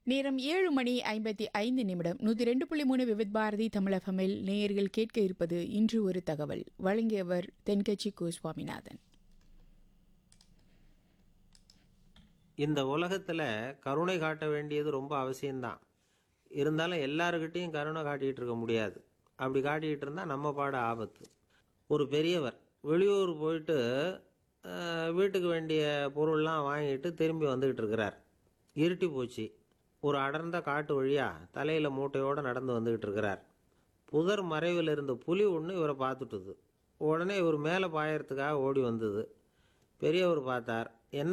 நேரம் ஏழு மணி ஐம்பத்தி ஐந்து நிமிடம் நூற்றி ரெண்டு புள்ளி மூணு விவித் பாரதி தமிழகமில் நேயர்கள் கேட்க இருப்பது இன்று ஒரு தகவல் வழங்கியவர் தென்கட்சி கு சுவாமிநாதன் இந்த உலகத்தில் கருணை காட்ட வேண்டியது ரொம்ப அவசியம்தான் இருந்தாலும் எல்லாருக்கிட்டையும் கருணை காட்டிகிட்டு இருக்க முடியாது அப்படி காட்டிக்கிட்டு இருந்தால் நம்ம பாட ஆபத்து ஒரு பெரியவர் வெளியூர் போயிட்டு அஹ், வீட்டுக்கு வேண்டிய பொருள்லாம் வாங்கிட்டு திரும்பி வந்துக்கிட்டு இருக்கிறார் இருட்டி போச்சு ஒரு அடர்ந்த காட்டு வழியாக தலையில் மூட்டையோடு நடந்து வந்துக்கிட்டு இருக்கிறார் புதர் மறைவில் இருந்த புலி ஒன்று இவரை பார்த்துட்டுது உடனே இவர் மேலே பாயறதுக்காக ஓடி வந்தது பெரியவர் பார்த்தார்